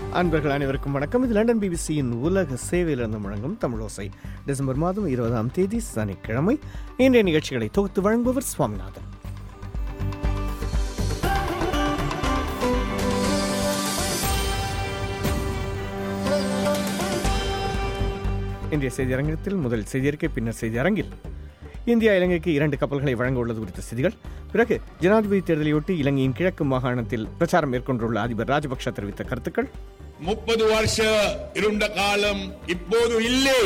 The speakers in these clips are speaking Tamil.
அன்பர்கள் அனைவருக்கும் வணக்கம் இது லண்டன் பிபிசியின் உலக சேவையிலிருந்து முழங்கும் தமிழோசை டிசம்பர் மாதம் இருபதாம் தேதி சனிக்கிழமை இன்றைய நிகழ்ச்சிகளை தொகுத்து வழங்குபவர் சுவாமிநாதன் இன்றைய செய்தியரங்கத்தில் முதல் செய்தியறிக்கை பின்னர் செய்தியரங்கில் இந்தியா இலங்கைக்கு இரண்டு கப்பல்களை வழங்க உள்ளது குறித்த செய்திகள் பிறகு ஜனாதிபதி தேர்தலையொட்டி இலங்கையின் கிழக்கு மாகாணத்தில் பிரச்சாரம் மேற்கொண்டுள்ள அதிபர் ராஜபக்ஷ தெரிவித்த கருத்துக்கள் முப்பது வருஷ இருண்ட காலம் இப்போது இல்லை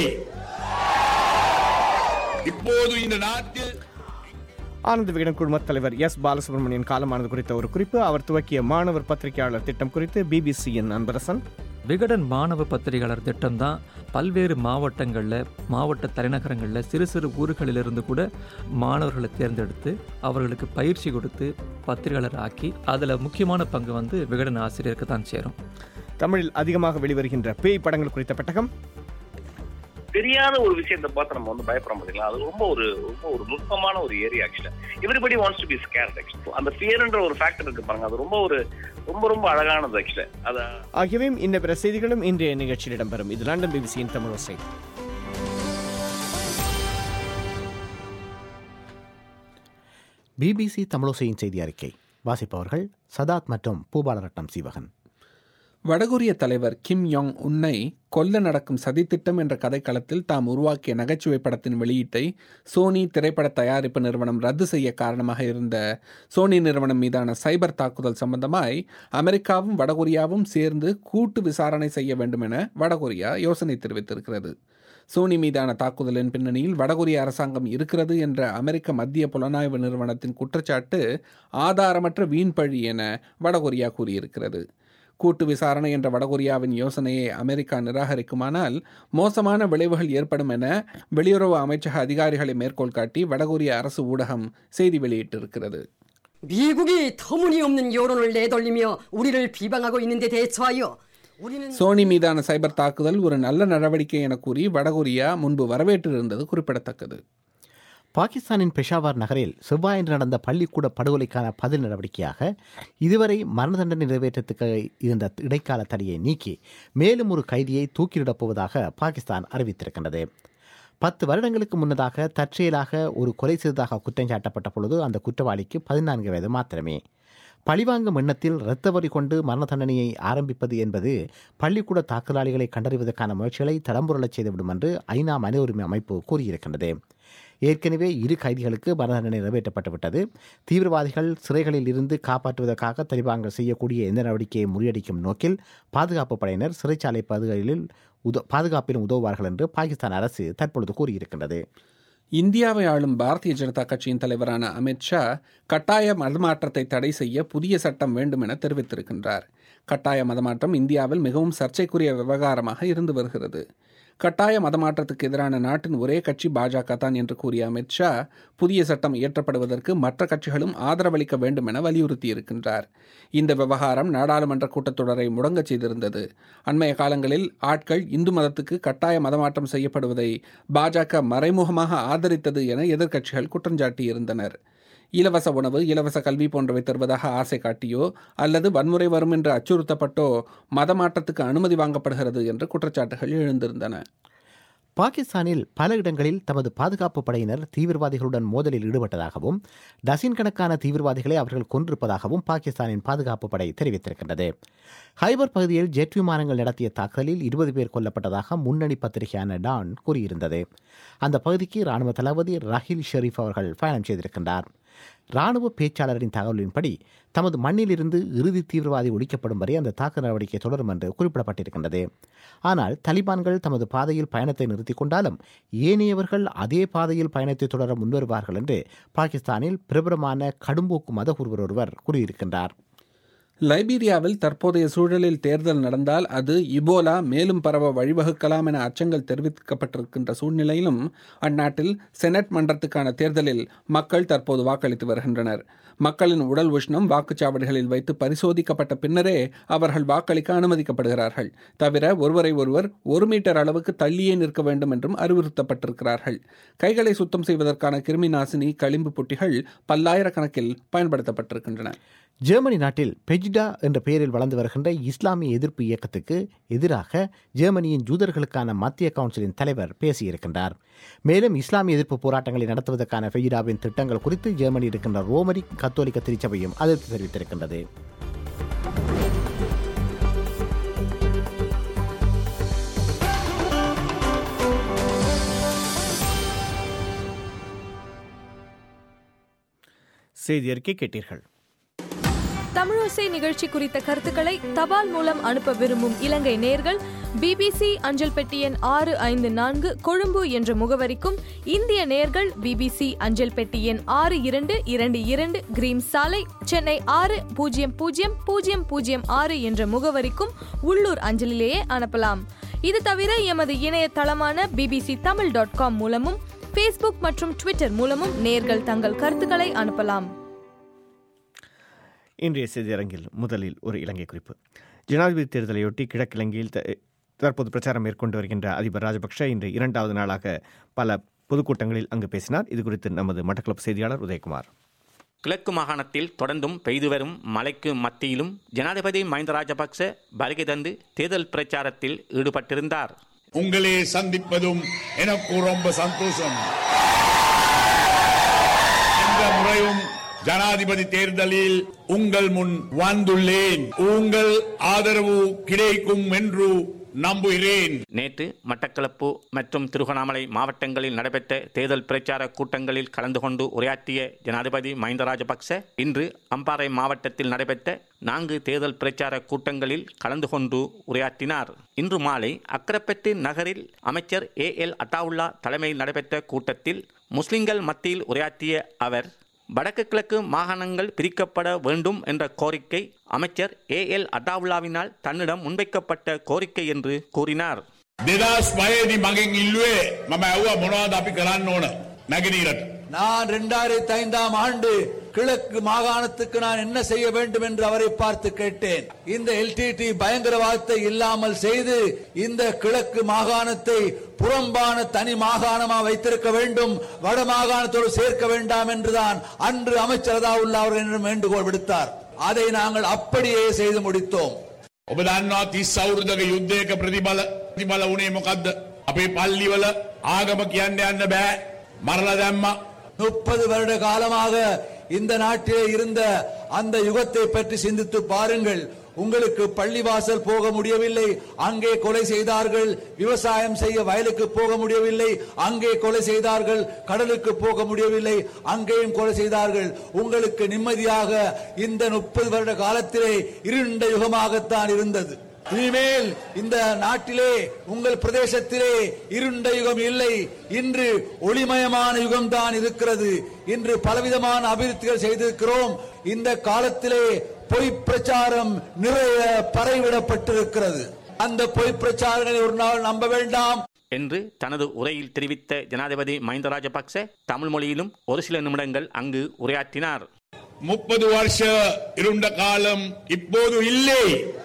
இப்போது இந்த நாட்டில் ஆனந்த விகடன் குழுமத் தலைவர் எஸ் பாலசுப்ரமணியன் காலமானது குறித்த ஒரு குறிப்பு அவர் துவக்கிய மாணவர் பத்திரிகையாளர் திட்டம் குறித்து பிபிசியின் அன்பரசன் விகடன் மாணவ பத்திரிகையாளர் திட்டம் தான் பல்வேறு மாவட்டங்களில் மாவட்ட தலைநகரங்களில் சிறு சிறு ஊர்களிலிருந்து கூட மாணவர்களை தேர்ந்தெடுத்து அவர்களுக்கு பயிற்சி கொடுத்து பத்திரிகையாளர் ஆக்கி அதில் முக்கியமான பங்கு வந்து விகடன் ஆசிரியருக்கு தான் சேரும் தமிழில் அதிகமாக வெளிவருகின்ற பேய் படங்கள் குறித்த பெட்டகம் தெரியாத ஒரு விஷயத்தை பார்த்து நம்ம வந்து பயப்பட முடியல அது ரொம்ப ஒரு ரொம்ப ஒரு நுட்பமான ஒரு ஏரியா ஆக்சுவலா everybody wants to be scared actually அந்த ஃபியர்ன்ற ஒரு ஃபேக்டர் இருக்கு பாருங்க அது ரொம்ப ஒரு ரொம்ப ரொம்ப அழகானது ஆக்சுவலி அத ஆகியவையும் இன்ன பிற செய்திகளும் இன்றைய நிகழ்ச்சியில் இடம்பெறும் இது லண்டன் பிபிசியின் தமிழோசை பிபிசி தமிழோசையின் செய்தி அறிக்கை வாசிப்பவர்கள் சதாத் மற்றும் பூபாலரட்னம் சீவகன் வடகொரிய தலைவர் கிம் யோங் உன்னை கொல்ல நடக்கும் சதித்திட்டம் என்ற கதைக்களத்தில் தாம் உருவாக்கிய நகைச்சுவை படத்தின் வெளியீட்டை சோனி திரைப்பட தயாரிப்பு நிறுவனம் ரத்து செய்ய காரணமாக இருந்த சோனி நிறுவனம் மீதான சைபர் தாக்குதல் சம்பந்தமாய் அமெரிக்காவும் வடகொரியாவும் சேர்ந்து கூட்டு விசாரணை செய்ய வேண்டும் என வடகொரியா யோசனை தெரிவித்திருக்கிறது சோனி மீதான தாக்குதலின் பின்னணியில் வடகொரிய அரசாங்கம் இருக்கிறது என்ற அமெரிக்க மத்திய புலனாய்வு நிறுவனத்தின் குற்றச்சாட்டு ஆதாரமற்ற வீண்பழி என வடகொரியா கூறியிருக்கிறது கூட்டு விசாரணை என்ற வடகொரியாவின் யோசனையை அமெரிக்கா நிராகரிக்குமானால் மோசமான விளைவுகள் ஏற்படும் என வெளியுறவு அமைச்சக அதிகாரிகளை மேற்கோள் காட்டி வடகொரிய அரசு ஊடகம் செய்தி வெளியிட்டிருக்கிறது 미국이 터무니없는 여론을 내돌리며 우리를 비방하고 있는데 대처하여 우리는 சோனி மீதான சைபர் தாக்குதல் ஒரு நல்ல நடவடிக்கை என கூறி வடகொரியா முன்பு வரவேற்றிருந்தது குறிப்பிடத்தக்கது பாகிஸ்தானின் பெஷாவர் நகரில் செவ்வாயன்று நடந்த பள்ளிக்கூட படுகொலைக்கான பதில் நடவடிக்கையாக இதுவரை மரண தண்டனை நிறைவேற்றத்துக்கு இருந்த இடைக்கால தடையை நீக்கி மேலும் ஒரு கைதியை தூக்கிலிடப் போவதாக பாகிஸ்தான் அறிவித்திருக்கின்றது பத்து வருடங்களுக்கு முன்னதாக தற்செயலாக ஒரு கொலை செய்ததாக குற்றம் சாட்டப்பட்ட பொழுது அந்த குற்றவாளிக்கு பதினான்கு வயது மாத்திரமே பழிவாங்கும் எண்ணத்தில் இரத்தவரி கொண்டு மரண தண்டனையை ஆரம்பிப்பது என்பது பள்ளிக்கூட தாக்குதலாளிகளை கண்டறிவதற்கான முயற்சிகளை தடம்புரளச் செய்துவிடும் என்று ஐநா மனித உரிமை அமைப்பு கூறியிருக்கின்றது ஏற்கனவே இரு கைதிகளுக்கு மரண தண்டனை நிறைவேற்றப்பட்டுவிட்டது தீவிரவாதிகள் சிறைகளில் இருந்து காப்பாற்றுவதற்காக தலிபான்கள் செய்யக்கூடிய எந்த நடவடிக்கையை முறியடிக்கும் நோக்கில் பாதுகாப்பு படையினர் சிறைச்சாலை பகுதிகளில் உத பாதுகாப்பிலும் உதவுவார்கள் என்று பாகிஸ்தான் அரசு தற்பொழுது கூறியிருக்கின்றது இந்தியாவை ஆளும் பாரதிய ஜனதா கட்சியின் தலைவரான அமித் ஷா கட்டாய மதமாற்றத்தை தடை செய்ய புதிய சட்டம் வேண்டும் என தெரிவித்திருக்கின்றார் கட்டாய மதமாற்றம் இந்தியாவில் மிகவும் சர்ச்சைக்குரிய விவகாரமாக இருந்து வருகிறது கட்டாய மதமாற்றத்துக்கு எதிரான நாட்டின் ஒரே கட்சி பாஜக தான் என்று கூறிய அமித் ஷா புதிய சட்டம் இயற்றப்படுவதற்கு மற்ற கட்சிகளும் ஆதரவளிக்க வேண்டும் என வலியுறுத்தியிருக்கின்றார் இந்த விவகாரம் நாடாளுமன்ற கூட்டத்தொடரை முடங்கச் செய்திருந்தது அண்மைய காலங்களில் ஆட்கள் இந்து மதத்துக்கு கட்டாய மதமாற்றம் செய்யப்படுவதை பாஜக மறைமுகமாக ஆதரித்தது என எதிர்க்கட்சிகள் குற்றஞ்சாட்டியிருந்தனர் இலவச உணவு இலவச கல்வி போன்றவை தருவதாக ஆசை காட்டியோ அல்லது வன்முறை வரும் என்று அச்சுறுத்தப்பட்டோ மதமாற்றத்துக்கு அனுமதி வாங்கப்படுகிறது என்று குற்றச்சாட்டுகள் எழுந்திருந்தன பாகிஸ்தானில் பல இடங்களில் தமது பாதுகாப்பு படையினர் தீவிரவாதிகளுடன் மோதலில் ஈடுபட்டதாகவும் டசின் கணக்கான தீவிரவாதிகளை அவர்கள் கொன்றிருப்பதாகவும் பாகிஸ்தானின் பாதுகாப்பு படை தெரிவித்திருக்கின்றது ஹைபர் பகுதியில் ஜெட் விமானங்கள் நடத்திய தாக்குதலில் இருபது பேர் கொல்லப்பட்டதாக முன்னணி பத்திரிகையான டான் கூறியிருந்தது அந்த பகுதிக்கு ராணுவ தளபதி ரஹில் ஷெரீப் அவர்கள் பயணம் செய்திருக்கின்றார் ராணுவ பேச்சாளரின் தகவலின்படி தமது மண்ணிலிருந்து இறுதி தீவிரவாதி ஒழிக்கப்படும் வரை அந்த தாக்குதல் நடவடிக்கை தொடரும் என்று குறிப்பிடப்பட்டிருக்கின்றது ஆனால் தலிபான்கள் தமது பாதையில் பயணத்தை நிறுத்திக் கொண்டாலும் ஏனையவர்கள் அதே பாதையில் பயணத்தை தொடர முன்வருவார்கள் என்று பாகிஸ்தானில் பிரபலமான கடும்போக்கு மதகுருவர் ஒருவர் கூறியிருக்கின்றார் லைபீரியாவில் தற்போதைய சூழலில் தேர்தல் நடந்தால் அது இபோலா மேலும் பரவ வழிவகுக்கலாம் என அச்சங்கள் தெரிவிக்கப்பட்டிருக்கின்ற சூழ்நிலையிலும் அந்நாட்டில் செனட் மன்றத்துக்கான தேர்தலில் மக்கள் தற்போது வாக்களித்து வருகின்றனர் மக்களின் உடல் உஷ்ணம் வாக்குச்சாவடிகளில் வைத்து பரிசோதிக்கப்பட்ட பின்னரே அவர்கள் வாக்களிக்க அனுமதிக்கப்படுகிறார்கள் தவிர ஒருவரை ஒருவர் ஒரு மீட்டர் அளவுக்கு தள்ளியே நிற்க வேண்டும் என்றும் அறிவுறுத்தப்பட்டிருக்கிறார்கள் கைகளை சுத்தம் செய்வதற்கான கிருமி நாசினி களிம்பு புட்டிகள் பல்லாயிரக்கணக்கில் பயன்படுத்தப்பட்டிருக்கின்றன ஜெர்மனி நாட்டில் பெஜ் ஃபெஜிடா என்ற பெயரில் வளர்ந்து வருகின்ற இஸ்லாமிய எதிர்ப்பு இயக்கத்துக்கு எதிராக ஜெர்மனியின் ஜூதர்களுக்கான மத்திய கவுன்சிலின் தலைவர் பேசியிருக்கின்றார் மேலும் இஸ்லாமிய எதிர்ப்பு போராட்டங்களை நடத்துவதற்கான ஃபெஜிடாவின் திட்டங்கள் குறித்து ஜெர்மனி இருக்கின்ற ரோமரி கத்தோலிக்க திருச்சபையும் அதிருப்தி தெரிவித்திருக்கின்றது செய்தி அறிக்கை கேட்டீர்கள் தமிழோசை நிகழ்ச்சி குறித்த கருத்துக்களை தபால் மூலம் அனுப்ப விரும்பும் இலங்கை நேர்கள் பிபிசி அஞ்சல் பெட்டி எண் ஆறு ஐந்து நான்கு கொழும்பு என்ற முகவரிக்கும் இந்திய நேர்கள் பிபிசி அஞ்சல் பெட்டி எண் ஆறு இரண்டு இரண்டு இரண்டு கிரீம் சாலை சென்னை ஆறு பூஜ்ஜியம் பூஜ்ஜியம் பூஜ்ஜியம் பூஜ்ஜியம் ஆறு என்ற முகவரிக்கும் உள்ளூர் அஞ்சலிலேயே அனுப்பலாம் இது தவிர எமது இணையதளமான பிபிசி தமிழ் டாட் காம் மூலமும் ஃபேஸ்புக் மற்றும் ட்விட்டர் மூலமும் நேர்கள் தங்கள் கருத்துக்களை அனுப்பலாம் இன்றைய செய்தியரங்கில் முதலில் ஒரு இலங்கை குறிப்பு ஜனாதிபதி தேர்தலையொட்டி கிழக்கிழங்கையில் த- தற்போது பிரச்சாரம் மேற்கொண்டு வருகின்ற அதிபர் ராஜபக்ஷ இன்று இரண்டாவது நாளாக பல பொதுக்கூட்டங்களில் அங்கு பேசினார் இது குறித்து நமது மட்டக்களப்பு செய்தியாளர் உதயகுமார் கிழக்கு மாகாணத்தில் தொடர்ந்தும் பெய்து வரும் மழைக்கு மத்தியிலும் ஜனாதிபதி மஹிந்த ராஜபக்ச வருகை தந்து தேர்தல் பிரச்சாரத்தில் ஈடுபட்டிருந்தார் உங்களை சந்திப்பதும் எனக்கு ரொம்ப சந்தோஷம் இந்த முறையும் ஜனாதிபதி தேர்தலில் உங்கள் முன் வந்துள்ளேன் உங்கள் ஆதரவு கிடைக்கும் என்று நம்புகிறேன் நேற்று மட்டக்களப்பு மற்றும் திருகோணாமலை மாவட்டங்களில் நடைபெற்ற தேர்தல் பிரச்சார கூட்டங்களில் கலந்து கொண்டு உரையாற்றிய ஜனாதிபதி மஹிந்த ராஜபக்ச இன்று அம்பாறை மாவட்டத்தில் நடைபெற்ற நான்கு தேர்தல் பிரச்சார கூட்டங்களில் கலந்து கொண்டு உரையாற்றினார் இன்று மாலை அக்கரப்பெட்டு நகரில் அமைச்சர் ஏ எல் அட்டாவுல்லா தலைமையில் நடைபெற்ற கூட்டத்தில் முஸ்லிம்கள் மத்தியில் உரையாற்றிய அவர் வடக்கு கிழக்கு மாகாணங்கள் பிரிக்கப்பட வேண்டும் என்ற கோரிக்கை அமைச்சர் ஏ எல் அட்டாவுல்லாவினால் தன்னிடம் முன்வைக்கப்பட்ட கோரிக்கை என்று கூறினார் දෙදස් පයේදී මගෙන් ඉල්ලුවේ මම ඇව්වා මොනවද අපි කරන්න ඕන නැගෙනීරට. நான் இரண்டாயிரத்தி ஐந்தாம் ஆண்டு கிழக்கு மாகாணத்துக்கு நான் என்ன செய்ய வேண்டும் என்று அவரை பார்த்து கேட்டேன் இந்த எல்டிடி பயங்கரவாதத்தை இல்லாமல் செய்து இந்த கிழக்கு மாகாணத்தை புறம்பான தனி மாகாணமா வைத்திருக்க வேண்டும் வட மாகாணத்தோடு சேர்க்க வேண்டாம் என்றுதான் அன்று அமைச்சர் அதாவுல்லா அவர்கள் என்னிடம் வேண்டுகோள் விடுத்தார் அதை நாங்கள் அப்படியே செய்து முடித்தோம் ඔබ දන්නවා තිස් අවුරුදක යුද්ධයක ප්‍රතිබල ප්‍රතිබල වුණේ මොකක්ද. අපේ පල්ලිවල ආගම කියන්න යන්න බෑ මරල දැම්ම. முப்பது வருட காலமாக இந்த நாட்டிலே இருந்த அந்த யுகத்தை பற்றி சிந்தித்து பாருங்கள் உங்களுக்கு பள்ளிவாசல் போக முடியவில்லை அங்கே கொலை செய்தார்கள் விவசாயம் செய்ய வயலுக்கு போக முடியவில்லை அங்கே கொலை செய்தார்கள் கடலுக்கு போக முடியவில்லை அங்கேயும் கொலை செய்தார்கள் உங்களுக்கு நிம்மதியாக இந்த முப்பது வருட காலத்திலே இருண்ட யுகமாகத்தான் இருந்தது இனிமேல் இந்த நாட்டிலே உங்கள் பிரதேசத்திலே இருண்ட யுகம் இல்லை இன்று ஒளிமயமான யுகம் தான் இருக்கிறது இன்று பலவிதமான அபிவிருத்திகள் செய்திருக்கிறோம் இந்த காலத்திலே பொய் பிரச்சாரம் நிறைய பறைவிடப்பட்டிருக்கிறது அந்த பொய் பிரச்சாரங்களை ஒரு நாள் நம்ப வேண்டாம் என்று தனது உரையில் தெரிவித்த ஜனாதிபதி மஹிந்த ராஜபக்ச தமிழ் மொழியிலும் ஒரு சில நிமிடங்கள் அங்கு உரையாற்றினார் முப்பது வருஷ இருண்ட காலம் இப்போது இல்லை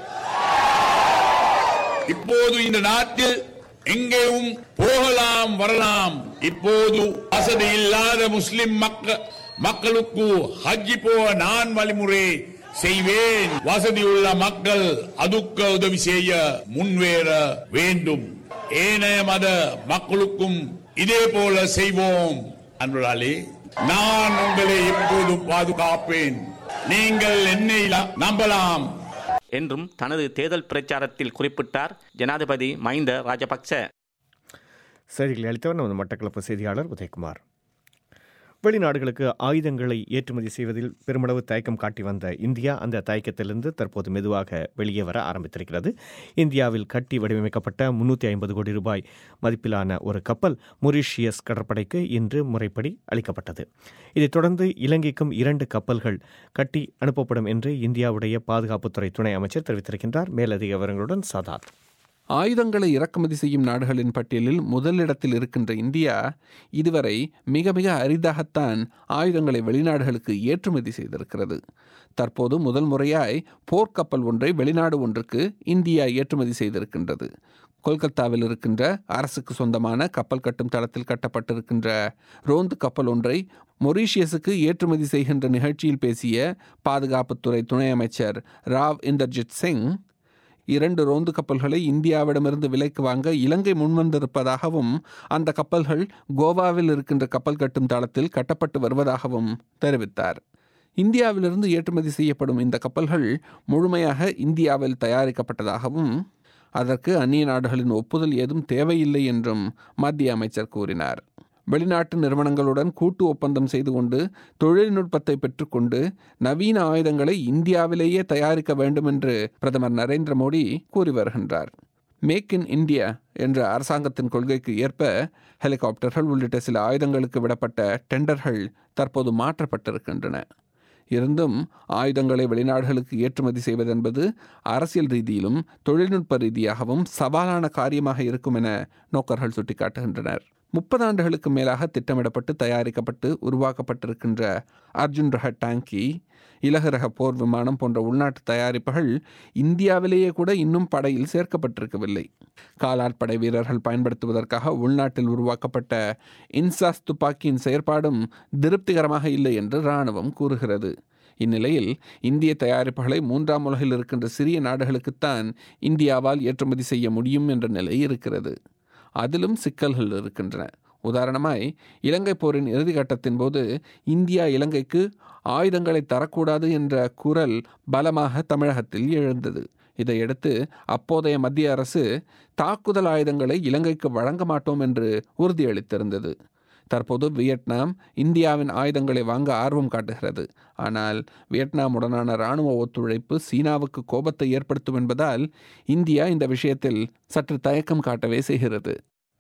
இப்போது இந்த நாட்டில் எங்கேயும் போகலாம் வரலாம் இப்போது வசதி இல்லாத முஸ்லிம் மக்க மக்களுக்கு ஹஜ்ஜி போக நான் வழிமுறை செய்வேன் வசதியுள்ள மக்கள் அதுக்கு உதவி செய்ய முன்வேற வேண்டும் ஏனைய மத மக்களுக்கும் இதே போல செய்வோம் அன்பர்களே நான் உங்களை எப்போது பாதுகாப்பேன் நீங்கள் என்னை நம்பலாம் என்றும் தனது தேர்தல் பிரச்சாரத்தில் குறிப்பிட்டார் ஜனாதிபதி மஹிந்த ராஜபக்ச செய்திகளை அளித்தவர் நமது மட்டக்களப்பு செய்தியாளர் உதயகுமார் வெளிநாடுகளுக்கு ஆயுதங்களை ஏற்றுமதி செய்வதில் பெருமளவு தயக்கம் காட்டி வந்த இந்தியா அந்த தயக்கத்திலிருந்து தற்போது மெதுவாக வெளியே வர ஆரம்பித்திருக்கிறது இந்தியாவில் கட்டி வடிவமைக்கப்பட்ட முன்னூற்றி ஐம்பது கோடி ரூபாய் மதிப்பிலான ஒரு கப்பல் மொரீஷியஸ் கடற்படைக்கு இன்று முறைப்படி அளிக்கப்பட்டது இதைத் தொடர்ந்து இலங்கைக்கும் இரண்டு கப்பல்கள் கட்டி அனுப்பப்படும் என்று இந்தியாவுடைய பாதுகாப்புத்துறை துணை அமைச்சர் தெரிவித்திருக்கின்றார் மேலதிக விவரங்களுடன் சதாத் ஆயுதங்களை இறக்குமதி செய்யும் நாடுகளின் பட்டியலில் முதலிடத்தில் இருக்கின்ற இந்தியா இதுவரை மிக மிக அரிதாகத்தான் ஆயுதங்களை வெளிநாடுகளுக்கு ஏற்றுமதி செய்திருக்கிறது தற்போது முதல் முறையாய் போர்க்கப்பல் ஒன்றை வெளிநாடு ஒன்றுக்கு இந்தியா ஏற்றுமதி செய்திருக்கின்றது கொல்கத்தாவில் இருக்கின்ற அரசுக்கு சொந்தமான கப்பல் கட்டும் தளத்தில் கட்டப்பட்டிருக்கின்ற ரோந்து கப்பல் ஒன்றை மொரீஷியஸுக்கு ஏற்றுமதி செய்கின்ற நிகழ்ச்சியில் பேசிய பாதுகாப்புத்துறை துணை அமைச்சர் ராவ் இந்தர்ஜித் சிங் இரண்டு ரோந்து கப்பல்களை இந்தியாவிடமிருந்து விலைக்கு வாங்க இலங்கை முன்வந்திருப்பதாகவும் அந்த கப்பல்கள் கோவாவில் இருக்கின்ற கப்பல் கட்டும் தளத்தில் கட்டப்பட்டு வருவதாகவும் தெரிவித்தார் இந்தியாவிலிருந்து ஏற்றுமதி செய்யப்படும் இந்த கப்பல்கள் முழுமையாக இந்தியாவில் தயாரிக்கப்பட்டதாகவும் அதற்கு அந்நிய நாடுகளின் ஒப்புதல் ஏதும் தேவையில்லை என்றும் மத்திய அமைச்சர் கூறினார் வெளிநாட்டு நிறுவனங்களுடன் கூட்டு ஒப்பந்தம் செய்து கொண்டு தொழில்நுட்பத்தை பெற்றுக்கொண்டு நவீன ஆயுதங்களை இந்தியாவிலேயே தயாரிக்க வேண்டும் என்று பிரதமர் நரேந்திர மோடி கூறி வருகின்றார் மேக் இன் இந்தியா என்ற அரசாங்கத்தின் கொள்கைக்கு ஏற்ப ஹெலிகாப்டர்கள் உள்ளிட்ட சில ஆயுதங்களுக்கு விடப்பட்ட டெண்டர்கள் தற்போது மாற்றப்பட்டிருக்கின்றன இருந்தும் ஆயுதங்களை வெளிநாடுகளுக்கு ஏற்றுமதி செய்வதென்பது அரசியல் ரீதியிலும் தொழில்நுட்ப ரீதியாகவும் சவாலான காரியமாக இருக்கும் என நோக்கர்கள் சுட்டிக்காட்டுகின்றனர் முப்பது ஆண்டுகளுக்கு மேலாக திட்டமிடப்பட்டு தயாரிக்கப்பட்டு உருவாக்கப்பட்டிருக்கின்ற அர்ஜுன் ரக டாங்கி இலகு ரக போர் விமானம் போன்ற உள்நாட்டு தயாரிப்புகள் இந்தியாவிலேயே கூட இன்னும் படையில் சேர்க்கப்பட்டிருக்கவில்லை காலாட்படை வீரர்கள் பயன்படுத்துவதற்காக உள்நாட்டில் உருவாக்கப்பட்ட இன்சாஸ் துப்பாக்கியின் செயற்பாடும் திருப்திகரமாக இல்லை என்று இராணுவம் கூறுகிறது இந்நிலையில் இந்திய தயாரிப்புகளை மூன்றாம் உலகில் இருக்கின்ற சிறிய நாடுகளுக்குத்தான் இந்தியாவால் ஏற்றுமதி செய்ய முடியும் என்ற நிலை இருக்கிறது அதிலும் சிக்கல்கள் இருக்கின்றன உதாரணமாய் இலங்கை போரின் இறுதி கட்டத்தின் போது இந்தியா இலங்கைக்கு ஆயுதங்களை தரக்கூடாது என்ற குரல் பலமாக தமிழகத்தில் எழுந்தது இதையடுத்து அப்போதைய மத்திய அரசு தாக்குதல் ஆயுதங்களை இலங்கைக்கு வழங்க மாட்டோம் என்று உறுதியளித்திருந்தது தற்போது வியட்நாம் இந்தியாவின் ஆயுதங்களை வாங்க ஆர்வம் காட்டுகிறது ஆனால் வியட்நாமுடனான இராணுவ ஒத்துழைப்பு சீனாவுக்கு கோபத்தை ஏற்படுத்தும் என்பதால் இந்தியா இந்த விஷயத்தில் சற்று தயக்கம் காட்டவே செய்கிறது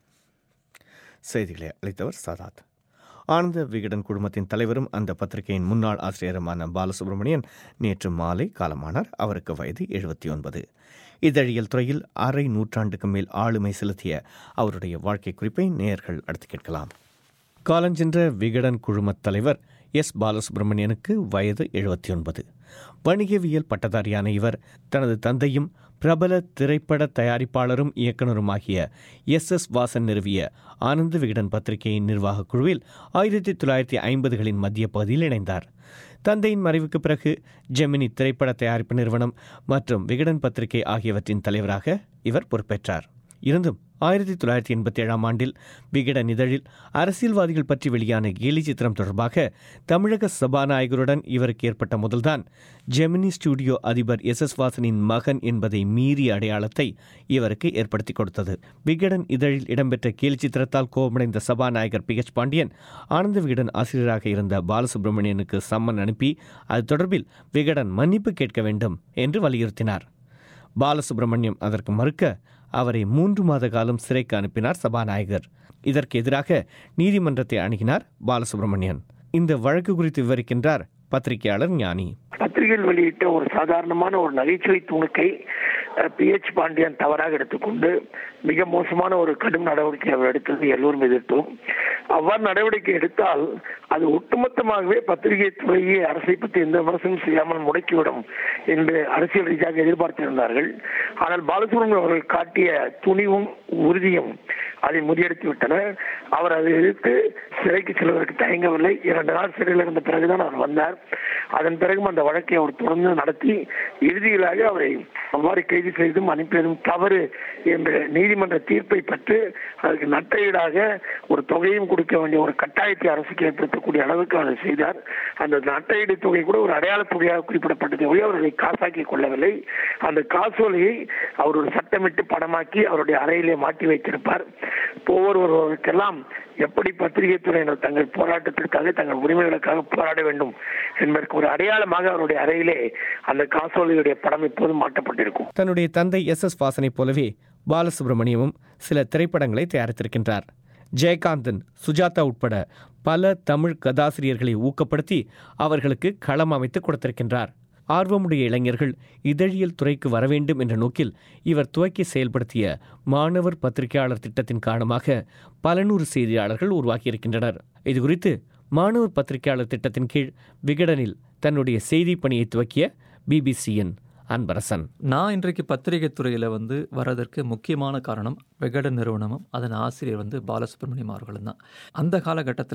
செய்திகளை அளித்தவர் சாதாத் ஆனந்த விகடன் குழுமத்தின் தலைவரும் அந்த பத்திரிகையின் முன்னாள் ஆசிரியருமான பாலசுப்ரமணியன் நேற்று மாலை காலமானார் அவருக்கு வயது எழுபத்தி ஒன்பது இதழியல் துறையில் அரை நூற்றாண்டுக்கு மேல் ஆளுமை செலுத்திய அவருடைய வாழ்க்கை குறிப்பை நேயர்கள் அடுத்து கேட்கலாம் காலஞ்சென்ற விகடன் குழுமத் தலைவர் எஸ் பாலசுப்ரமணியனுக்கு வயது எழுபத்தி ஒன்பது வணிகவியல் பட்டதாரியான இவர் தனது தந்தையும் பிரபல திரைப்பட தயாரிப்பாளரும் இயக்குனருமாகிய எஸ் எஸ் வாசன் நிறுவிய ஆனந்த விகடன் பத்திரிகையின் நிர்வாகக் குழுவில் ஆயிரத்தி தொள்ளாயிரத்தி ஐம்பதுகளின் மத்திய பகுதியில் இணைந்தார் தந்தையின் மறைவுக்கு பிறகு ஜெமினி திரைப்பட தயாரிப்பு நிறுவனம் மற்றும் விகடன் பத்திரிகை ஆகியவற்றின் தலைவராக இவர் பொறுப்பேற்றார் இருந்தும் ஆயிரத்தி தொள்ளாயிரத்தி எண்பத்தி ஏழாம் ஆண்டில் விகடன் இதழில் அரசியல்வாதிகள் பற்றி வெளியான கேலி சித்திரம் தொடர்பாக தமிழக சபாநாயகருடன் இவருக்கு ஏற்பட்ட முதல்தான் ஜெமினி ஸ்டுடியோ அதிபர் எஸ் எஸ் வாசனின் மகன் என்பதை மீறிய அடையாளத்தை இவருக்கு ஏற்படுத்தி கொடுத்தது விகடன் இதழில் இடம்பெற்ற கேலி சித்திரத்தால் கோபமடைந்த சபாநாயகர் பி எச் பாண்டியன் ஆனந்த விகடன் ஆசிரியராக இருந்த பாலசுப்ரமணியனுக்கு சம்மன் அனுப்பி அது தொடர்பில் விகடன் மன்னிப்பு கேட்க வேண்டும் என்று வலியுறுத்தினார் பாலசுப்ரமணியம் அதற்கு மறுக்க அவரை மூன்று மாத காலம் சிறைக்கு அனுப்பினார் சபாநாயகர் இதற்கு எதிராக நீதிமன்றத்தை அணுகினார் பாலசுப்ரமணியன் இந்த வழக்கு குறித்து விவரிக்கின்றார் பத்திரிகையாளர் ஞானி பத்திரிகையில் வெளியிட்ட ஒரு சாதாரணமான ஒரு நகைச்சுவை துணுக்கை பி எச் பாண்டியன் தவறாக எடுத்துக்கொண்டு மிக மோசமான ஒரு கடும் நடவடிக்கை அவர் எடுத்தது எல்லோரும் எதிர்த்தோம் அவ்வாறு நடவடிக்கை எடுத்தால் அது ஒட்டுமொத்தமாகவே பத்திரிகை துறையை அரசை பற்றி எந்த விமர்சனம் செய்யாமல் முடக்கிவிடும் என்று அரசியல் ரீதியாக எதிர்பார்த்திருந்தார்கள் ஆனால் பாலசுப்ரமணியம் அவர்கள் காட்டிய துணிவும் உறுதியும் அதை முறியடித்து விட்டனர் அவர் அதை எதிர்த்து சிறைக்கு செல்வதற்கு தயங்கவில்லை இரண்டு நாள் சிறையில் இருந்த பிறகுதான் அவர் வந்தார் அதன் பிறகும் அந்த வழக்கை அவர் தொடர்ந்து நடத்தி இறுதியிலாக அவரை அவ்வாறு கைது செய்தும் அனுப்பியதும் தவறு என்ற நீதிமன்ற தீர்ப்பை பெற்று அதற்கு நட்டையீடாக ஒரு தொகையும் கொடுக்க வேண்டிய ஒரு கட்டாயத்தை அரசுக்கு ஏற்படுத்தக்கூடிய அளவுக்கு அதை செய்தார் அந்த நட்டையீடு தொகை கூட ஒரு அடையாள தொகையாக குறிப்பிடப்பட்டது ஒழிய அவர்களை காசாக்கி கொள்ளவில்லை அந்த காசோலையை அவர் ஒரு சட்டமிட்டு படமாக்கி அவருடைய அறையிலே மாட்டி வைத்திருப்பார் ஒவ்வொருவருக்கெல்லாம் எப்படி பத்திரிகை துறையினர் தங்கள் போராட்டத்திற்காக தங்கள் உரிமைகளுக்காக போராட வேண்டும் என்பதற்கு ஒரு அடையாளமாக அவருடைய அறையிலே அந்த காசோலையுடைய படம் எப்போதும் மாட்டப்பட்டிருக்கும் தன்னுடைய தந்தை எஸ் எஸ் வாசனைப் போலவே பாலசுப்ரமணியமும் சில திரைப்படங்களை தயாரித்திருக்கின்றார் ஜெயகாந்தன் சுஜாதா உட்பட பல தமிழ் கதாசிரியர்களை ஊக்கப்படுத்தி அவர்களுக்கு களம் அமைத்து கொடுத்திருக்கின்றார் ஆர்வமுடைய இளைஞர்கள் இதழியல் துறைக்கு வரவேண்டும் என்ற நோக்கில் இவர் துவக்கி செயல்படுத்திய மாணவர் பத்திரிகையாளர் திட்டத்தின் காரணமாக பல நூறு செய்தியாளர்கள் உருவாக்கியிருக்கின்றனர் இதுகுறித்து மாணவர் பத்திரிகையாளர் திட்டத்தின் கீழ் விகடனில் தன்னுடைய செய்தி பணியை துவக்கிய பிபிசியின் அன்பரசன் நான் இன்றைக்கு பத்திரிகை துறையில் வந்து வரதற்கு முக்கியமான காரணம் விகடன் நிறுவனமும் அதன் ஆசிரியர் வந்து பாலசுப்ரமணியம் அவர்களும் தான் அந்த காலகட்டத்தில்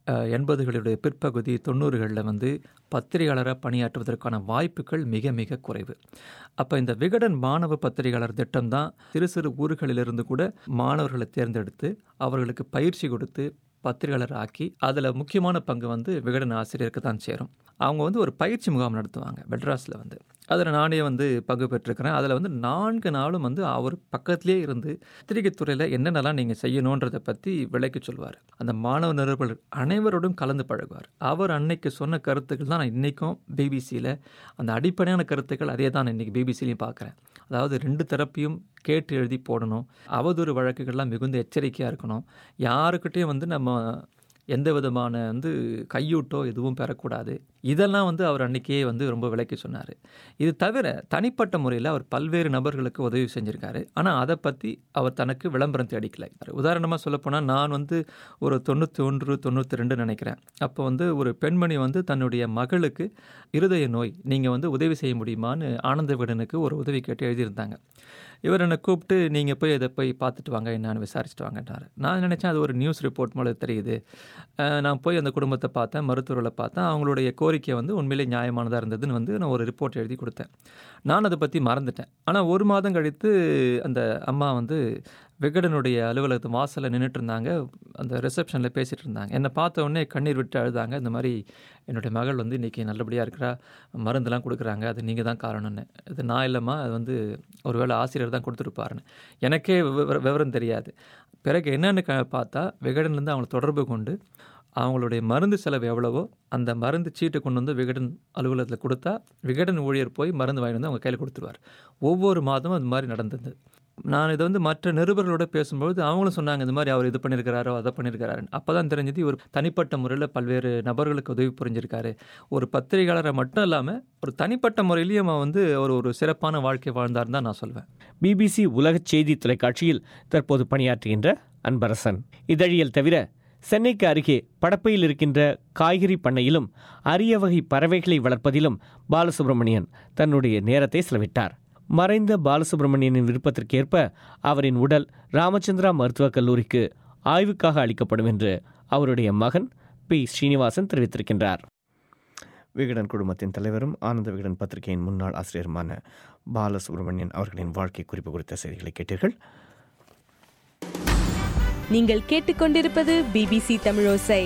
அஹ், எண்பதுகளுடைய பிற்பகுதி தொண்ணூறுகளில் வந்து பத்திரிகையாளராக பணியாற்றுவதற்கான வாய்ப்புகள் மிக மிக குறைவு அப்போ இந்த விகடன் மாணவ பத்திரிகையாளர் திட்டம் தான் சிறு சிறு ஊர்களிலிருந்து கூட மாணவர்களை தேர்ந்தெடுத்து அவர்களுக்கு பயிற்சி கொடுத்து பத்திரிகையாளர் ஆக்கி அதில் முக்கியமான பங்கு வந்து விகடன் ஆசிரியருக்கு தான் சேரும் அவங்க வந்து ஒரு பயிற்சி முகாம் நடத்துவாங்க மெட்ராஸில் வந்து அதில் நானே வந்து பங்கு பெற்றிருக்கிறேன் அதில் வந்து நான்கு நாளும் வந்து அவர் பக்கத்திலே இருந்து பத்திரிகை துறையில் என்னென்னலாம் நீங்கள் செய்யணுன்றதை பற்றி விளக்கி சொல்வார் அந்த மாணவ நிருபர்கள் அனைவரோடும் கலந்து பழகுவார் அவர் அன்னைக்கு சொன்ன கருத்துக்கள் தான் நான் இன்றைக்கும் பிபிசியில் அந்த அடிப்படையான கருத்துக்கள் அதே தான் இன்றைக்கி பிபிசிலையும் பார்க்குறேன் அதாவது ரெண்டு தரப்பையும் கேட்டு எழுதி போடணும் அவதூறு வழக்குகள்லாம் மிகுந்த எச்சரிக்கையாக இருக்கணும் யாருக்கிட்டேயும் வந்து நம்ம எந்த விதமான வந்து கையூட்டோ எதுவும் பெறக்கூடாது இதெல்லாம் வந்து அவர் அன்றைக்கே வந்து ரொம்ப விளக்கி சொன்னார் இது தவிர தனிப்பட்ட முறையில் அவர் பல்வேறு நபர்களுக்கு உதவி செஞ்சுருக்காரு ஆனால் அதை பற்றி அவர் தனக்கு விளம்பரம் தேடிக்கல உதாரணமாக சொல்லப்போனால் நான் வந்து ஒரு தொண்ணூற்றி ஒன்று தொண்ணூற்றி ரெண்டு நினைக்கிறேன் அப்போ வந்து ஒரு பெண்மணி வந்து தன்னுடைய மகளுக்கு இருதய நோய் நீங்கள் வந்து உதவி செய்ய முடியுமான்னு ஆனந்த விடனுக்கு ஒரு உதவி கேட்டு எழுதியிருந்தாங்க இவர் என்னை கூப்பிட்டு நீங்கள் போய் இதை போய் பார்த்துட்டு வாங்க என்னன்னு விசாரிச்சுட்டு வாங்கன்றாரு நான் நினச்சேன் அது ஒரு நியூஸ் ரிப்போர்ட் மூலம் தெரியுது அஹ் நான் போய் அந்த குடும்பத்தை பார்த்தேன் மருத்துவர்களை பார்த்தேன் அவங்களுடைய கோரிக்கை வந்து உண்மையிலே நியாயமானதாக இருந்ததுன்னு வந்து நான் ஒரு ரிப்போர்ட் எழுதி கொடுத்தேன் நான் அதை பற்றி மறந்துட்டேன் ஆனால் ஒரு மாதம் கழித்து அந்த அம்மா வந்து விகடனுடைய அலுவலகத்து வாசலில் நின்றுட்டு இருந்தாங்க அந்த ரிசப்ஷனில் பேசிகிட்டு இருந்தாங்க என்னை பார்த்த உடனே கண்ணீர் விட்டு அழுதாங்க இந்த மாதிரி என்னுடைய மகள் வந்து இன்றைக்கி நல்லபடியாக இருக்கிறா மருந்தெல்லாம் கொடுக்குறாங்க அது நீங்கள் தான் காரணம்னு இது நான் இல்லைம்மா அது வந்து ஒருவேளை ஆசிரியர் தான் கொடுத்துருப்பாருன்னு எனக்கே விவர- விவரம் தெரியாது பிறகு என்னென்னு க பார்த்தா விகடன்லேருந்து அவங்களை தொடர்பு கொண்டு அவங்களுடைய மருந்து செலவு எவ்வளவோ அந்த மருந்து சீட்டை கொண்டு வந்து விகடன் அலுவலகத்தில் கொடுத்தா விகடன் ஊழியர் போய் மருந்து வாங்கி வந்து அவங்க கையில் கொடுத்துருவார் ஒவ்வொரு மாதமும் அது மாதிரி நடந்தது நான் இதை வந்து மற்ற நிருபர்களோட பேசும்பொழுது அவங்களும் சொன்னாங்க இந்த மாதிரி அவர் இது பண்ணியிருக்கிறாரோ அதை பண்ணியிருக்கிறாருன்னு அப்போ தான் தெரிஞ்சது இவர் தனிப்பட்ட முறையில் பல்வேறு நபர்களுக்கு உதவி புரிஞ்சிருக்காரு ஒரு பத்திரிகையாளரை மட்டும் இல்லாமல் ஒரு தனிப்பட்ட முறையிலையும் அவன் வந்து ஒரு ஒரு சிறப்பான வாழ்க்கை வாழ்ந்தாருன்னு தான் நான் சொல்வேன் பிபிசி உலகச் செய்தி தொலைக்காட்சியில் தற்போது பணியாற்றுகின்ற அன்பரசன் இதழியல் தவிர சென்னைக்கு அருகே படப்பையில் இருக்கின்ற காய்கறி பண்ணையிலும் அரிய வகை பறவைகளை வளர்ப்பதிலும் பாலசுப்ரமணியன் தன்னுடைய நேரத்தை செலவிட்டார் மறைந்த பாலசுப்ரமணியனின் விருப்பத்திற்கேற்ப அவரின் உடல் ராமச்சந்திரா மருத்துவக் கல்லூரிக்கு ஆய்வுக்காக அளிக்கப்படும் என்று அவருடைய மகன் பி ஸ்ரீனிவாசன் தெரிவித்திருக்கின்றார் விகடன் குழுமத்தின் தலைவரும் ஆனந்த விகடன் பத்திரிகையின் முன்னாள் ஆசிரியருமான பாலசுப்ரமணியன் அவர்களின் வாழ்க்கை குறிப்பு குறித்த செய்திகளை கேட்டீர்கள் நீங்கள் கேட்டுக்கொண்டிருப்பது பிபிசி தமிழோசை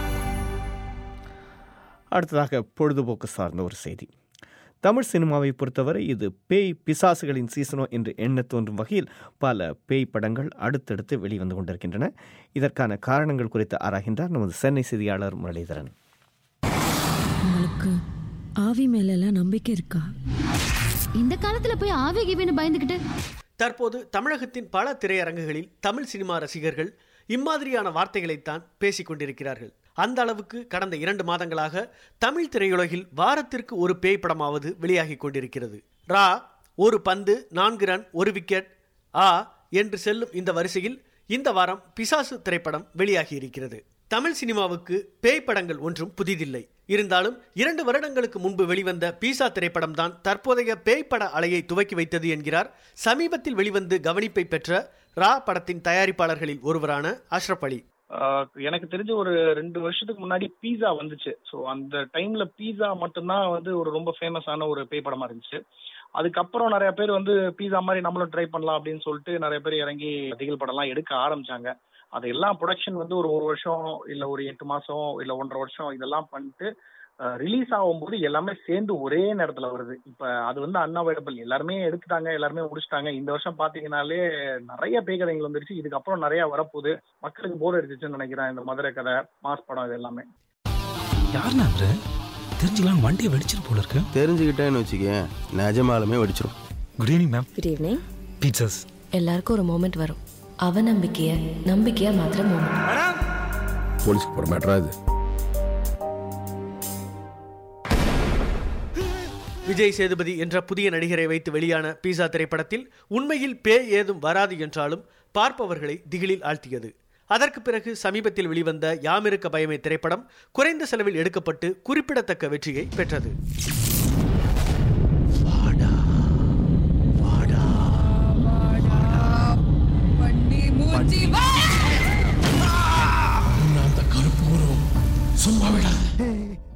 அடுத்ததாக பொழுதுபோக்கு சார்ந்த ஒரு செய்தி தமிழ் சினிமாவை பொறுத்தவரை இது பேய் பிசாசுகளின் சீசனோ என்று எண்ண தோன்றும் வகையில் பல பேய் படங்கள் அடுத்தடுத்து வெளிவந்து கொண்டிருக்கின்றன இதற்கான காரணங்கள் குறித்து ஆராய்கின்றார் நமது சென்னை செய்தியாளர் முரளிதரன் உங்களுக்கு ஆவி மேலெல்லாம் நம்பிக்கை இருக்கா இந்த காலத்துல போய் ஆவி கிவின்னு பயந்துகிட்டு தற்போது தமிழகத்தின் பல திரையரங்குகளில் தமிழ் சினிமா ரசிகர்கள் இம்மாதிரியான வார்த்தைகளைத்தான் பேசிக் கொண்டிருக்கிறார்கள் அந்த அளவுக்கு கடந்த இரண்டு மாதங்களாக தமிழ் திரையுலகில் வாரத்திற்கு ஒரு பேய் படமாவது வெளியாகி கொண்டிருக்கிறது ரா ஒரு பந்து நான்கு ரன் ஒரு விக்கெட் ஆ என்று செல்லும் இந்த வரிசையில் இந்த வாரம் பிசாசு திரைப்படம் வெளியாகி இருக்கிறது தமிழ் சினிமாவுக்கு பேய் படங்கள் ஒன்றும் புதிதில்லை இருந்தாலும் இரண்டு வருடங்களுக்கு முன்பு வெளிவந்த பீசா திரைப்படம் தான் தற்போதைய பேய் பட அலையை துவக்கி வைத்தது என்கிறார் சமீபத்தில் வெளிவந்து கவனிப்பை பெற்ற ரா படத்தின் தயாரிப்பாளர்களில் ஒருவரான அஷ்ரப் அலி ஆஹ் எனக்கு தெரிஞ்ச ஒரு ரெண்டு வருஷத்துக்கு முன்னாடி பீஸா வந்துச்சு ஸோ அந்த டைம்ல பீஸா மட்டும்தான் வந்து ஒரு ரொம்ப ஃபேமஸான ஒரு பேய் படமா இருந்துச்சு அதுக்கப்புறம் நிறைய பேர் வந்து பீஸா மாதிரி நம்மளும் ட்ரை பண்ணலாம் அப்படின்னு சொல்லிட்டு நிறைய பேர் இறங்கி திகில் படம்லாம் எடுக்க ஆரம்பிச்சாங்க அது எல்லாம் ப்ரொடக்ஷன் வந்து ஒரு ஒரு வருஷம் இல்ல ஒரு எட்டு மாசம் இல்ல ஒன்றரை வருஷம் இதெல்லாம் பண்ணிட்டு ரிலீஸ் ஆகும்போது எல்லாமே சேர்ந்து ஒரே நேரத்துல வருது இப்ப அது வந்து அன்அவைலபிள் எல்லாருமே எடுத்துட்டாங்க எல்லாருமே முடிச்சிட்டாங்க இந்த வருஷம் பாத்தீங்கன்னாலே நிறைய பேய் கதைகள் வந்துருச்சு இதுக்கப்புறம் நிறைய வரப்போகுது மக்களுக்கு போர் அடிச்சிச்சுன்னு நினைக்கிறேன் இந்த மதுரை கதை மாஸ் படம் இது எல்லாமே யாருண்ணா அவரு தெரிஞ்சுக்கலாம் வண்டியை வெடிச்சிரு போல இருக்கு தெரிஞ்சுக்கிட்டேன்னு வச்சுக்கேன் நிஜமாலுமே வெடிச்சிரும் good evening ma'am good evening பீட்சஸ் எல்லாருக்கும் ஒரு மோமெண்ட் வரும் அவநம்பிக்கைய நம்பிக்கையா மாத்திர மோமெண்ட் போலீஸ்க்கு போகிற மேட்டரா இது விஜய் சேதுபதி என்ற புதிய நடிகரை வைத்து வெளியான பீசா திரைப்படத்தில் உண்மையில் பேய் ஏதும் வராது என்றாலும் பார்ப்பவர்களை திகிலில் ஆழ்த்தியது அதற்கு பிறகு சமீபத்தில் வெளிவந்த யாமிருக்க பயமே திரைப்படம் குறைந்த செலவில் எடுக்கப்பட்டு குறிப்பிடத்தக்க வெற்றியை பெற்றது அந்த கருப்பூரம்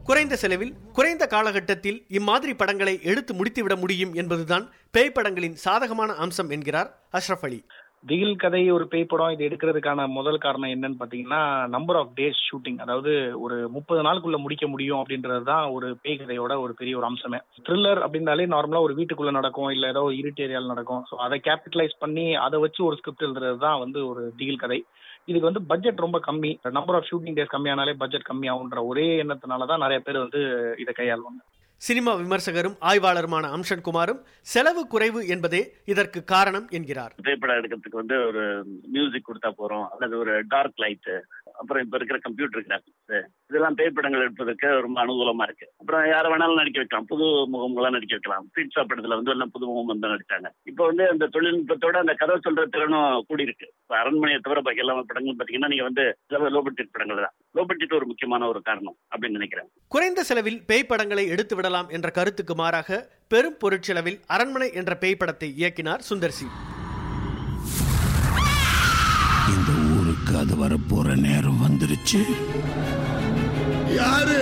குறைந்த செலவில் குறைந்த காலகட்டத்தில் இம்மாதிரி படங்களை எடுத்து முடித்துவிட முடியும் என்பதுதான் பேய் படங்களின் சாதகமான அம்சம் என்கிறார் அஷ்ரஃப் அலி திகில் கதை ஒரு பேய் படம் இது எடுக்கிறதுக்கான முதல் காரணம் என்னன்னு பாத்தீங்கன்னா நம்பர் ஆஃப் டேஸ் ஷூட்டிங் அதாவது ஒரு முப்பது நாளுக்குள்ள முடிக்க முடியும் அப்படின்றது தான் ஒரு பேய் கதையோட ஒரு பெரிய ஒரு அம்சமே த்ரில்லர் அப்படின்னாலே நார்மலா ஒரு வீட்டுக்குள்ள நடக்கும் இல்ல ஏதோ இருட்டு ஏரியால நடக்கும் ஸோ அதை கேபிட்டலைஸ் பண்ணி அதை வச்சு ஒரு ஸ்கிரிப்ட் எழுதுறது தான் வந்து ஒரு திகில் கதை இதுக்கு வந்து பட்ஜெட் ரொம்ப கம்மி நம்பர் ஆஃப் ஷூட்டிங் டேஸ் கம்மியானாலே பட்ஜெட் கம்மியாகுன்ற ஒரே எண்ணத்தினால தான் நிறைய பேர் வந்து இதை கையாளுவாங்க சினிமா விமர்சகரும் ஆய்வாளருமான அம்சன் குமாரும் செலவு குறைவு என்பதே இதற்கு காரணம் என்கிறார் திரைப்படம் எடுக்கிறதுக்கு வந்து ஒரு மியூசிக் கொடுத்தா போறோம் அல்லது ஒரு டார்க் லைட் அப்புறம் இப்ப இருக்கிற கம்ப்யூட்டர் கிராபிக்ஸ் இதெல்லாம் பேய்ப்படங்கள் எடுப்பதற்கு ரொம்ப அனுகூலமா இருக்கு அப்புறம் யார வேணாலும் நடிக்க வைக்கலாம் புது முகங்களா நடிக்க வைக்கலாம் பீட்சா படத்துல வந்து எல்லாம் புது முகம் வந்து நடிச்சாங்க இப்போ வந்து அந்த தொழில்நுட்பத்தோட அந்த கதை சொல்ற திறனும் கூடி இருக்கு இப்ப அரண்மனையை தவிர பாக்கி எல்லா படங்களும் பாத்தீங்கன்னா நீங்க வந்து லோ பட்ஜெட் படங்கள் தான் லோ பட்ஜெட் ஒரு முக்கியமான ஒரு காரணம் அப்படின்னு நினைக்கிறேன் குறைந்த செலவில் பேய் படங்களை எடுத்து விடலாம் என்ற கருத்துக்கு மாறாக பெரும் பொருட்செலவில் அரண்மனை என்ற பேய் படத்தை இயக்கினார் சுந்தர் சி இந்த ஊருக்கு அது வரப்போற நேரம் வந்துருச்சு யாரு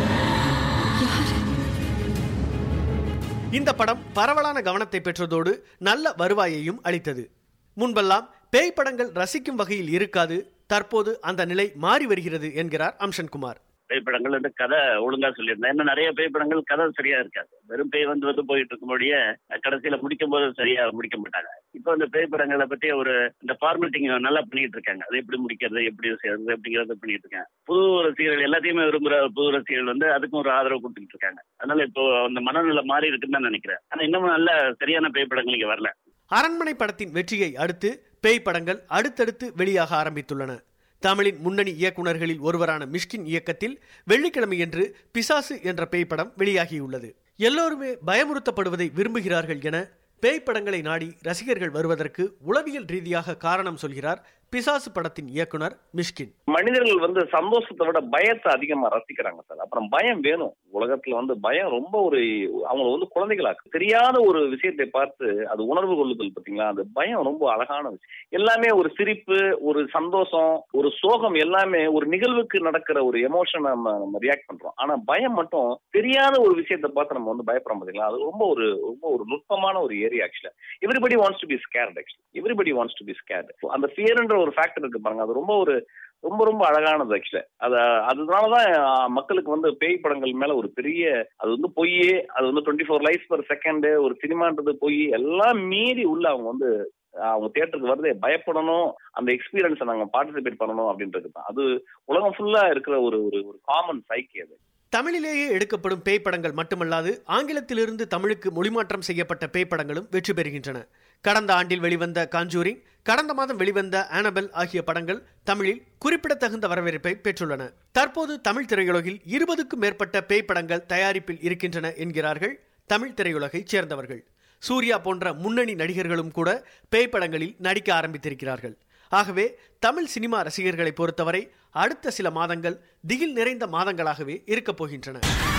இந்த படம் பரவலான கவனத்தை பெற்றதோடு நல்ல வருவாயையும் அளித்தது முன்பெல்லாம் பேய் படங்கள் ரசிக்கும் வகையில் இருக்காது தற்போது அந்த நிலை மாறி வருகிறது என்கிறார் அம்சன்குமார் பேய் படங்கள் வந்து கதை ஒழுங்கா சொல்லியிருந்தேன் இன்னும் நிறைய பேய் படங்கள் கதை சரியா இருக்காது வெறும் பேய் வந்து வந்து போயிட்டு இருக்கும்போதே கடைசியில முடிக்கும் போது சரியா முடிக்க மாட்டாங்க இப்போ இந்த பேய் படங்களை பத்தி ஒரு இந்த ஃபார்மேட்டிங் நல்லா பண்ணிட்டு இருக்காங்க அது எப்படி முடிக்கிறது எப்படி செய்யறது அப்படிங்கறத பண்ணிட்டு இருக்காங்க புது ரசிகர்கள் எல்லாத்தையுமே விரும்புற புது ரசிகர்கள் வந்து அதுக்கும் ஒரு ஆதரவு கொடுத்துட்டு இருக்காங்க அதனால இப்போ அந்த மனநிலை மாறி இருக்குன்னு தான் நினைக்கிறேன் ஆனா இன்னமும் நல்ல சரியான பேய் படங்கள் இங்க வரல அரண்மனை படத்தின் வெற்றியை அடுத்து பேய் படங்கள் அடுத்தடுத்து வெளியாக ஆரம்பித்துள்ளன தமிழின் முன்னணி இயக்குநர்களில் ஒருவரான மிஷ்கின் இயக்கத்தில் வெள்ளிக்கிழமையன்று பிசாசு என்ற பேய் படம் வெளியாகியுள்ளது எல்லோருமே பயமுறுத்தப்படுவதை விரும்புகிறார்கள் என பேய் படங்களை நாடி ரசிகர்கள் வருவதற்கு உளவியல் ரீதியாக காரணம் சொல்கிறார் பிசாசு படத்தின் இயக்குனர் மிஷ்கின் மனிதர்கள் வந்து சந்தோஷத்தை விட பயத்தை அதிகமா ரசிக்கிறாங்க சார் அப்புறம் பயம் வேணும் உலகத்துல வந்து பயம் ரொம்ப ஒரு அவங்கள வந்து குழந்தைகளாக்கு தெரியாத ஒரு விஷயத்தை பார்த்து அது உணர்வு கொள்ளுதல் பாத்தீங்களா அந்த பயம் ரொம்ப அழகான விஷயம் எல்லாமே ஒரு சிரிப்பு ஒரு சந்தோஷம் ஒரு சோகம் எல்லாமே ஒரு நிகழ்வுக்கு நடக்கிற ஒரு எமோஷன் நம்ம நம்ம ரியாக்ட் பண்றோம் ஆனா பயம் மட்டும் தெரியாத ஒரு விஷயத்தை பார்த்து நம்ம வந்து பயப்படுறோம் பாத்தீங்களா அது ரொம்ப ஒரு ரொம்ப ஒரு நுட்பமான ஒரு ஏரியா ஆக்சுவலா everybody wants to be scared actually everybody wants to be scared அந்த ஃபியர்ன்ற ஒரு ஃபேக்டர் இருக்கு பாருங்க அது ரொம்ப ஒரு ரொம்ப ரொம்ப அழகானது ஆக்சுவலா அத அதனாலதான் மக்களுக்கு வந்து பேய் படங்கள் மேல ஒரு பெரிய அது வந்து பொய் அது வந்து twenty four life per second ஒரு சினிமான்றது பொய் எல்லாம் மீறி உள்ள அவங்க வந்து அவங்க தியேட்டருக்கு வருதே பயப்படணும் அந்த எக்ஸ்பீரியன்ஸை நாங்க பார்ட்டிசிபேட் பண்ணணும் அப்படின்றது தான் அது உலகம் ஃபுல்லா இருக்கிற ஒரு ஒரு ஒரு காமன் சைக்கி அது தமிழிலேயே எடுக்கப்படும் பேய் படங்கள் மட்டுமல்லாது ஆங்கிலத்திலிருந்து தமிழுக்கு மொழிமாற்றம் செய்யப்பட்ட பேய் படங்களும் வெற்றி பெறுகின்றன கடந்த ஆண்டில் வெளிவந்த காஞ்சூரிங் கடந்த மாதம் வெளிவந்த ஆனபெல் ஆகிய படங்கள் தமிழில் குறிப்பிடத்தகுந்த வரவேற்பை பெற்றுள்ளன தற்போது தமிழ் திரையுலகில் இருபதுக்கும் மேற்பட்ட பேய் படங்கள் தயாரிப்பில் இருக்கின்றன என்கிறார்கள் தமிழ் திரையுலகைச் சேர்ந்தவர்கள் சூர்யா போன்ற முன்னணி நடிகர்களும் கூட பேய் படங்களில் நடிக்க ஆரம்பித்திருக்கிறார்கள் ஆகவே தமிழ் சினிமா ரசிகர்களை பொறுத்தவரை அடுத்த சில மாதங்கள் திகில் நிறைந்த மாதங்களாகவே இருக்கப் போகின்றன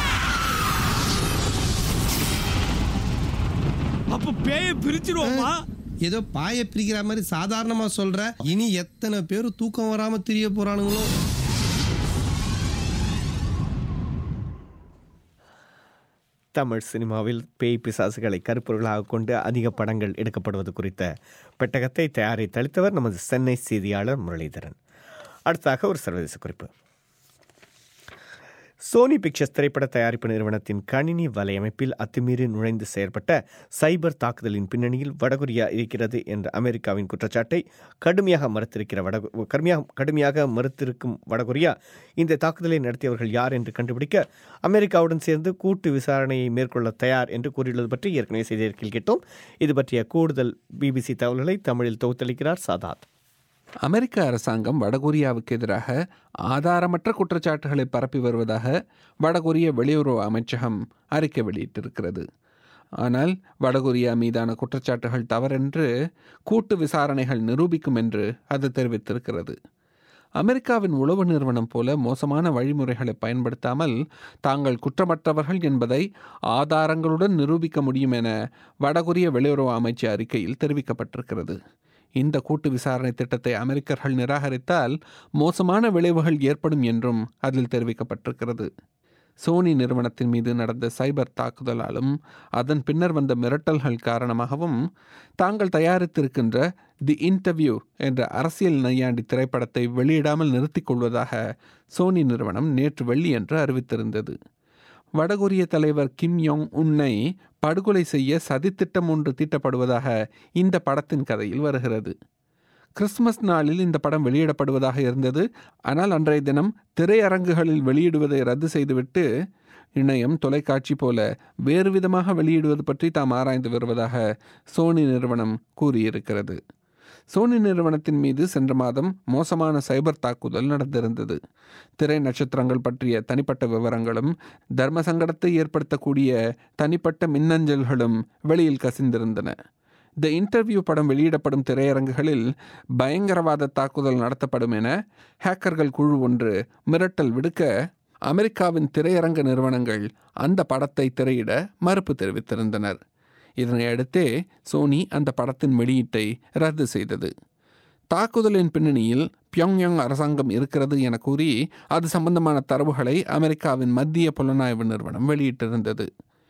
அப்ப பேய பிரிச்சிருவோமா ஏதோ பாய பிரிக்கிற மாதிரி சாதாரணமா சொல்ற இனி எத்தனை பேர் தூக்கம் வராம தெரிய போறானுங்களோ தமிழ் சினிமாவில் பேய் பிசாசுகளை கருப்பொருளாக கொண்டு அதிக படங்கள் எடுக்கப்படுவது குறித்த பெட்டகத்தை தயாரித்தளித்தவர் நமது சென்னை செய்தியாளர் முரளிதரன் அடுத்தாக ஒரு சர்வதேச குறிப்பு சோனி பிக்சர்ஸ் திரைப்பட தயாரிப்பு நிறுவனத்தின் கணினி வலையமைப்பில் அத்துமீறி நுழைந்து செயற்பட்ட சைபர் தாக்குதலின் பின்னணியில் வடகொரியா இருக்கிறது என்ற அமெரிக்காவின் குற்றச்சாட்டை கடுமையாக மறுத்திருக்கிற வட கடுமையாக கடுமையாக மறுத்திருக்கும் வடகொரியா இந்த தாக்குதலை நடத்தியவர்கள் யார் என்று கண்டுபிடிக்க அமெரிக்காவுடன் சேர்ந்து கூட்டு விசாரணையை மேற்கொள்ள தயார் என்று கூறியுள்ளது பற்றி ஏற்கனவே செய்திருக்கையில் கேட்டோம் இது பற்றிய கூடுதல் பிபிசி தகவல்களை தமிழில் தொகுத்தளிக்கிறார் சாதாத் அமெரிக்க அரசாங்கம் வடகொரியாவுக்கு எதிராக ஆதாரமற்ற குற்றச்சாட்டுகளை பரப்பி வருவதாக வடகொரிய வெளியுறவு அமைச்சகம் அறிக்கை வெளியிட்டிருக்கிறது ஆனால் வடகொரியா மீதான குற்றச்சாட்டுகள் தவறென்று கூட்டு விசாரணைகள் நிரூபிக்கும் என்று அது தெரிவித்திருக்கிறது அமெரிக்காவின் உளவு நிறுவனம் போல மோசமான வழிமுறைகளை பயன்படுத்தாமல் தாங்கள் குற்றமற்றவர்கள் என்பதை ஆதாரங்களுடன் நிரூபிக்க முடியும் என வடகொரிய வெளியுறவு அமைச்சு அறிக்கையில் தெரிவிக்கப்பட்டிருக்கிறது இந்த கூட்டு விசாரணை திட்டத்தை அமெரிக்கர்கள் நிராகரித்தால் மோசமான விளைவுகள் ஏற்படும் என்றும் அதில் தெரிவிக்கப்பட்டிருக்கிறது சோனி நிறுவனத்தின் மீது நடந்த சைபர் தாக்குதலாலும் அதன் பின்னர் வந்த மிரட்டல்கள் காரணமாகவும் தாங்கள் தயாரித்திருக்கின்ற தி இன்டர்வியூ என்ற அரசியல் நையாண்டி திரைப்படத்தை வெளியிடாமல் நிறுத்திக் கொள்வதாக சோனி நிறுவனம் நேற்று வெள்ளியன்று அறிவித்திருந்தது வடகொரிய தலைவர் கிம் யோங் உன்னை படுகொலை செய்ய சதித்திட்டம் ஒன்று தீட்டப்படுவதாக இந்த படத்தின் கதையில் வருகிறது கிறிஸ்துமஸ் நாளில் இந்த படம் வெளியிடப்படுவதாக இருந்தது ஆனால் அன்றைய தினம் திரையரங்குகளில் வெளியிடுவதை ரத்து செய்துவிட்டு இணையம் தொலைக்காட்சி போல வேறு விதமாக வெளியிடுவது பற்றி தாம் ஆராய்ந்து வருவதாக சோனி நிறுவனம் கூறியிருக்கிறது சோனி நிறுவனத்தின் மீது சென்ற மாதம் மோசமான சைபர் தாக்குதல் நடந்திருந்தது திரை நட்சத்திரங்கள் பற்றிய தனிப்பட்ட விவரங்களும் தர்ம சங்கடத்தை ஏற்படுத்தக்கூடிய தனிப்பட்ட மின்னஞ்சல்களும் வெளியில் கசிந்திருந்தன த இன்டர்வியூ படம் வெளியிடப்படும் திரையரங்குகளில் பயங்கரவாத தாக்குதல் நடத்தப்படும் என ஹேக்கர்கள் குழு ஒன்று மிரட்டல் விடுக்க அமெரிக்காவின் திரையரங்க நிறுவனங்கள் அந்த படத்தை திரையிட மறுப்பு தெரிவித்திருந்தனர் இதனை அடுத்தே சோனி அந்த படத்தின் வெளியீட்டை ரத்து செய்தது தாக்குதலின் பின்னணியில் பியோங்யாங் அரசாங்கம் இருக்கிறது என கூறி அது சம்பந்தமான தரவுகளை அமெரிக்காவின் மத்திய புலனாய்வு நிறுவனம் வெளியிட்டிருந்தது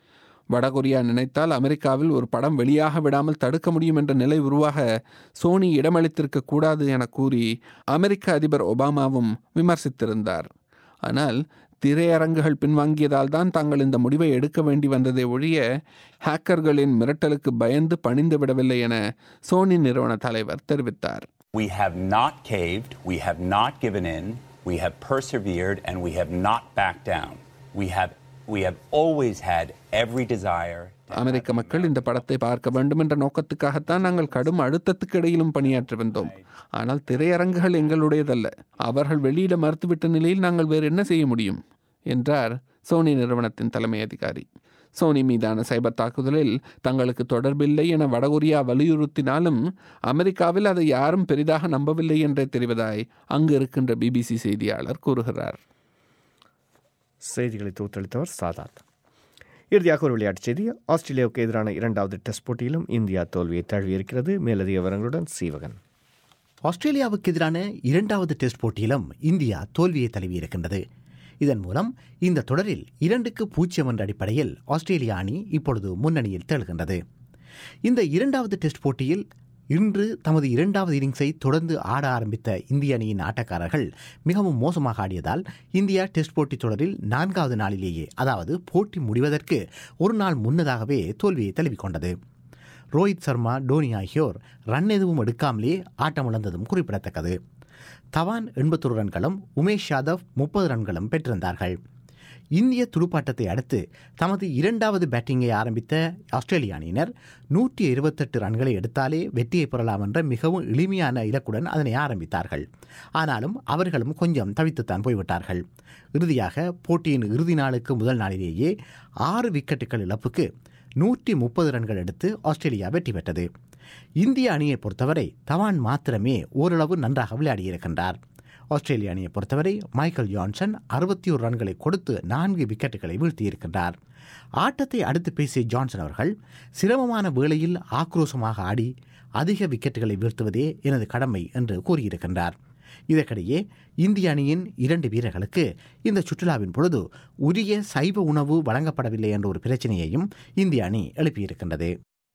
வடகொரியா நினைத்தால் அமெரிக்காவில் ஒரு படம் வெளியாக விடாமல் தடுக்க முடியும் என்ற நிலை உருவாக சோனி இடமளித்திருக்க கூடாது என கூறி அமெரிக்க அதிபர் ஒபாமாவும் விமர்சித்திருந்தார் ஆனால் திரையரங்குகள் பின்வாங்கியதால் தான் தாங்கள் இந்த முடிவை எடுக்க வேண்டி வந்ததை ஒழிய ஹேக்கர்களின் மிரட்டலுக்கு பயந்து பணிந்து விடவில்லை என சோனி நிறுவன தலைவர் தெரிவித்தார் We have not caved, we have not given in, we have persevered, and we have not backed down. We have, we have always had every desire. அமெரிக்க மக்கள் இந்த படத்தை பார்க்க வேண்டும் என்ற நோக்கத்துக்காகத்தான் நாங்கள் கடும் அழுத்தத்துக்கு இடையிலும் பணியாற்றி வந்தோம் ஆனால் திரையரங்குகள் எங்களுடையதல்ல அவர்கள் வெளியிட மறுத்துவிட்ட நிலையில் நாங்கள் வேறு என்ன செய்ய முடியும் என்றார் சோனி நிறுவனத்தின் தலைமை அதிகாரி சோனி மீதான சைபர் தாக்குதலில் தங்களுக்கு தொடர்பில்லை என வடகொரியா வலியுறுத்தினாலும் அமெரிக்காவில் அதை யாரும் பெரிதாக நம்பவில்லை என்றே தெரிவதாய் அங்கு இருக்கின்ற பிபிசி செய்தியாளர் கூறுகிறார் செய்திகளை தோத்தளித்தவர் சாதாத் இறுதியாக ஒரு விளையாட்டுச் செய்தி ஆஸ்திரேலியாவுக்கு எதிரான இரண்டாவது டெஸ்ட் போட்டியிலும் இந்தியா தோல்வியை தழுவியிருக்கிறது மேலதிக விவரங்களுடன் சீவகன் ஆஸ்திரேலியாவுக்கு எதிரான இரண்டாவது டெஸ்ட் போட்டியிலும் இந்தியா தோல்வியை தழுவியிருக்கின்றது இதன் மூலம் இந்த தொடரில் இரண்டுக்கு பூஜ்ஜியம் என்ற அடிப்படையில் ஆஸ்திரேலியா அணி இப்பொழுது முன்னணியில் திகழ்கின்றது இந்த இரண்டாவது டெஸ்ட் போட்டியில் இன்று தமது இரண்டாவது இன்னிங்ஸை தொடர்ந்து ஆட ஆரம்பித்த இந்திய அணியின் ஆட்டக்காரர்கள் மிகவும் மோசமாக ஆடியதால் இந்தியா டெஸ்ட் போட்டி தொடரில் நான்காவது நாளிலேயே அதாவது போட்டி முடிவதற்கு ஒரு நாள் முன்னதாகவே தோல்வியை தழுவிக்கொண்டது ரோஹித் சர்மா டோனி ஆகியோர் ரன் எதுவும் எடுக்காமலே ஆட்டமிழந்ததும் குறிப்பிடத்தக்கது தவான் எண்பத்தொரு ரன்களும் உமேஷ் யாதவ் முப்பது ரன்களும் பெற்றிருந்தார்கள் இந்திய துடுப்பாட்டத்தை அடுத்து தமது இரண்டாவது பேட்டிங்கை ஆரம்பித்த ஆஸ்திரேலிய அணியினர் நூற்றி இருபத்தெட்டு ரன்களை எடுத்தாலே வெற்றியை பெறலாம் என்ற மிகவும் எளிமையான இலக்குடன் அதனை ஆரம்பித்தார்கள் ஆனாலும் அவர்களும் கொஞ்சம் தவித்துத்தான் போய்விட்டார்கள் இறுதியாக போட்டியின் இறுதி நாளுக்கு முதல் நாளிலேயே ஆறு விக்கெட்டுகள் இழப்புக்கு நூற்றி முப்பது ரன்கள் எடுத்து ஆஸ்திரேலியா வெற்றி பெற்றது இந்திய அணியை பொறுத்தவரை தவான் மாத்திரமே ஓரளவு நன்றாக விளையாடியிருக்கின்றார் ஆஸ்திரேலிய அணியை பொறுத்தவரை மைக்கேல் ஜான்சன் அறுபத்தி ஒரு ரன்களை கொடுத்து நான்கு விக்கெட்டுகளை வீழ்த்தியிருக்கின்றார் ஆட்டத்தை அடுத்து பேசிய ஜான்சன் அவர்கள் சிரமமான வேளையில் ஆக்ரோஷமாக ஆடி அதிக விக்கெட்டுகளை வீழ்த்துவதே எனது கடமை என்று கூறியிருக்கின்றார் இதற்கிடையே இந்திய அணியின் இரண்டு வீரர்களுக்கு இந்த சுற்றுலாவின் பொழுது உரிய சைவ உணவு வழங்கப்படவில்லை என்ற ஒரு பிரச்சனையையும் இந்திய அணி எழுப்பியிருக்கின்றது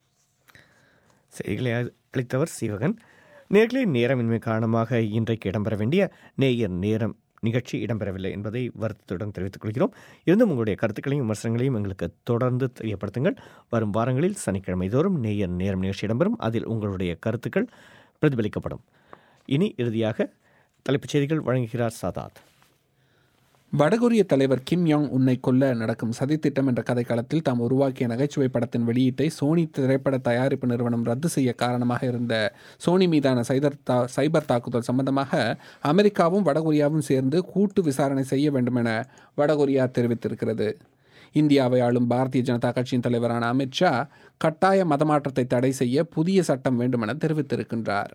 செய்திகளை அளித்தவர் சிவகன் நேர்களே நேரமின்மை காரணமாக இன்றைக்கு இடம்பெற வேண்டிய நேயர் நேரம் நிகழ்ச்சி இடம்பெறவில்லை என்பதை வருத்தத்துடன் தெரிவித்துக் கொள்கிறோம் இருந்தும் உங்களுடைய கருத்துக்களையும் விமர்சனங்களையும் எங்களுக்கு தொடர்ந்து தெரியப்படுத்துங்கள் வரும் வாரங்களில் சனிக்கிழமை தோறும் நேயர் நேரம் நிகழ்ச்சி இடம்பெறும் அதில் உங்களுடைய கருத்துக்கள் பிரதிபலிக்கப்படும் இனி இறுதியாக தலைப்புச் செய்திகள் வழங்குகிறார் சாதாத் வடகொரிய தலைவர் கிம் யாங் உன்னை கொல்ல நடக்கும் சதித்திட்டம் என்ற கதைக்களத்தில் தாம் உருவாக்கிய நகைச்சுவை படத்தின் வெளியீட்டை சோனி திரைப்பட தயாரிப்பு நிறுவனம் ரத்து செய்ய காரணமாக இருந்த சோனி மீதான சைதர் தா சைபர் தாக்குதல் சம்பந்தமாக அமெரிக்காவும் வடகொரியாவும் சேர்ந்து கூட்டு விசாரணை செய்ய வேண்டும் என வடகொரியா தெரிவித்திருக்கிறது இந்தியாவை ஆளும் பாரதிய ஜனதா கட்சியின் தலைவரான அமித்ஷா கட்டாய மதமாற்றத்தை தடை செய்ய புதிய சட்டம் வேண்டுமென தெரிவித்திருக்கின்றார்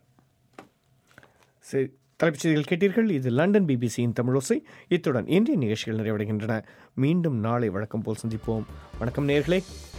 சரி தலைப்புச் செய்திகள் கேட்டீர்கள் இது லண்டன் பிபிசியின் தமிழோசை இத்துடன் இன்றைய நிகழ்ச்சிகள் நிறைவடைகின்றன மீண்டும் நாளை வழக்கம் போல் சந்திப்போம் வணக்கம் நேர்களே